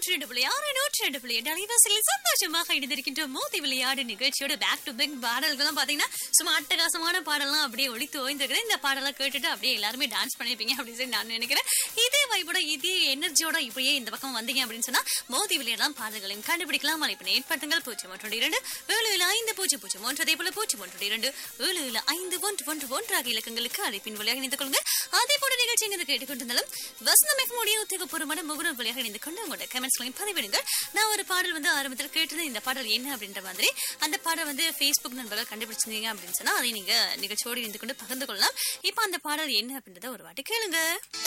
நூற்றி ரெண்டு புள்ளி ஆறு நூற்றி ரெண்டு புள்ளி எட்டு அலைவாசிகளில் சந்தோஷமாக இணைந்திருக்கின்ற மோதி விளையாடு நிகழ்ச்சியோட பேக் டு பேக் பாடல்கள்லாம் பாத்தீங்கன்னா சும்மா அட்டகாசமான பாடலாம் அப்படியே ஒளித்து ஓய்ந்திருக்குது இந்த பாடலாம் கேட்டுட்டு அப்படியே எல்லாருமே டான்ஸ் பண்ணிருப்பீங்க அப்படின்னு சொல்லி நான் நினைக்கிறேன் இதே வைப்போட இதே எனர்ஜியோட இப்படியே இந்த பக்கம் வந்தீங்க அப்படின்னு சொன்னா மோதி விளையாடலாம் பாடல்களையும் கண்டுபிடிக்கலாம் அழைப்பினை ஏற்படுத்துங்கள் பூஜ்ஜியம் ஒன்று இரண்டு ஏழு ஏழு ஐந்து பூஜ்ஜியம் பூஜ்ஜியம் ஒன்று அதே போல பூஜ்ஜியம் ஒன்று இரண்டு ஏழு ஏழு ஐந்து ஒன்று ஒன்று ஒன்று ஆகிய இலக்கங்களுக்கு அழைப்பின் வழியாக இணைந்து கொள்ளுங்க அதே போல நிகழ்ச்சி இங்கு கேட்டுக்கொண்டிருந்தாலும் வசந்தம் எஃப்எம்முடைய உத்தியோகபூர்வமான முகநூல் வழியாக இணைந்து கொண்டு உங்களோட கமெண்ட்ஸ்களையும் பதிவிடுங்கள் நான் ஒரு பாடல் வந்து ஆரம்பத்தில் கேட்டிருந்தேன் இந்த பாடல் என்ன அப்படின்ற மாதிரி அந்த பாடல் வந்து ஃபேஸ்புக் நண்பர்கள் கண்டுபிடிச்சிருந்தீங்க அப்படின்னு சொன்னா அதை நீங்க நிகழ்ச்சியோடு இணைந்து கொண்டு பகிர்ந்து கொள்ளலாம் இப்போ அந்த பாடல் என்ன அப்படின்றத ஒரு வாட்டி கேளுங்க